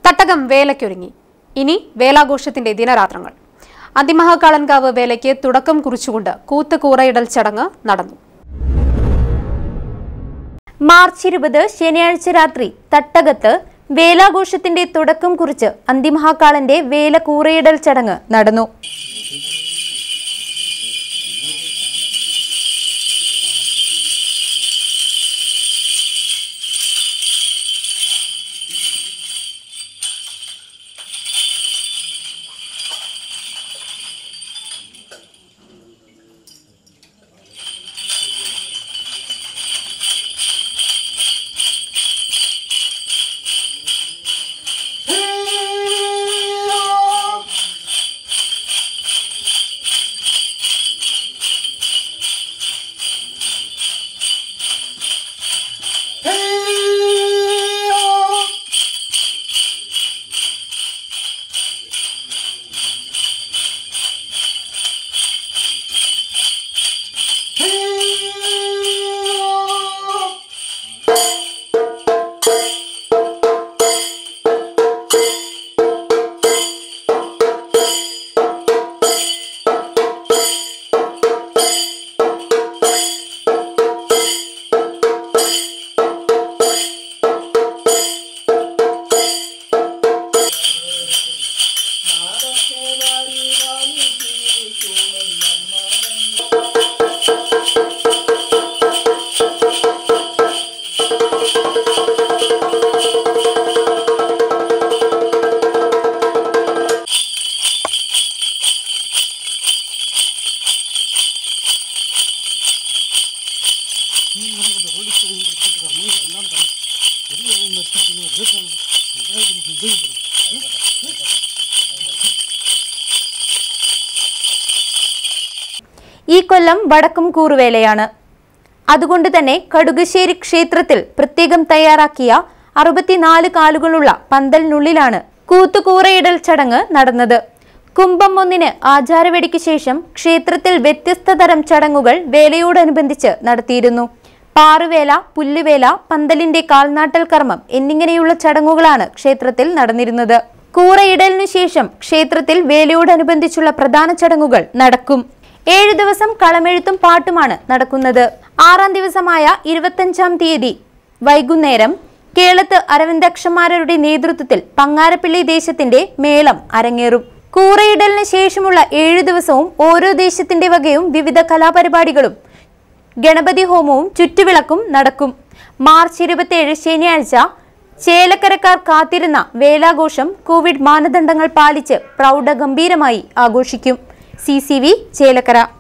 തട്ടകം വേലയ്ക്കൊരുങ്ങി ഇനി വേലാഘോഷത്തിന്റെ ദിനരാത്രങ്ങൾ അതിമഹാകാളൻകാവ് വേലയ്ക്ക് തുടക്കം കുറിച്ചുകൊണ്ട് കൂത്ത് കൂറയിടൽ ചടങ്ങ് നടന്നു മാർച്ച് ഇരുപത് ശനിയാഴ്ച രാത്രി തട്ടകത്ത് വേലാഘോഷത്തിന്റെ തുടക്കം കുറിച്ച് അന്തിമഹാകാളന്റെ വേല കൂറയിടൽ ചടങ്ങ് നടന്നു ഈ കൊല്ലം വടക്കും കൂറുവേലയാണ് അതുകൊണ്ട് തന്നെ കടുകശ്ശേരി ക്ഷേത്രത്തിൽ പ്രത്യേകം തയ്യാറാക്കിയ അറുപത്തിനാല് കാലുകളുള്ള പന്തലിനുള്ളിലാണ് കൂത്തുകൂറയിടൽ ചടങ്ങ് നടന്നത് കുംഭം ഒന്നിന് ആചാരവെടിക്ക് ശേഷം ക്ഷേത്രത്തിൽ വ്യത്യസ്ത തരം ചടങ്ങുകൾ വേലയോടനുബന്ധിച്ച് നടത്തിയിരുന്നു പാറുവേല പുല്ലുവേല പന്തലിന്റെ കാൽനാട്ടൽ കർമ്മം എന്നിങ്ങനെയുള്ള ചടങ്ങുകളാണ് ക്ഷേത്രത്തിൽ നടന്നിരുന്നത് കൂറയിടലിനു ശേഷം ക്ഷേത്രത്തിൽ വേലയോടനുബന്ധിച്ചുള്ള പ്രധാന ചടങ്ങുകൾ നടക്കും ഏഴു ദിവസം കളമെഴുത്തും പാട്ടുമാണ് നടക്കുന്നത് ആറാം ദിവസമായ ഇരുപത്തഞ്ചാം തീയതി വൈകുന്നേരം കേളത്ത് അരവിന്ദക്ഷമാരുടെ നേതൃത്വത്തിൽ പങ്ങാരപ്പിള്ളി ദേശത്തിന്റെ മേളം അരങ്ങേറും കൂറയിടലിന് ശേഷമുള്ള ഏഴു ദിവസവും ഓരോ ദേശത്തിന്റെ വകയും വിവിധ കലാപരിപാടികളും ഗണപതി ഹോമവും ചുറ്റുവിളക്കും നടക്കും മാർച്ച് ഇരുപത്തിയേഴ് ശനിയാഴ്ച ചേലക്കരക്കാർ കാത്തിരുന്ന വേലാഘോഷം കോവിഡ് മാനദണ്ഡങ്ങൾ പാലിച്ച് പ്രൗഢഗംഭീരമായി ആഘോഷിക്കും സി സി വി ചേലക്കര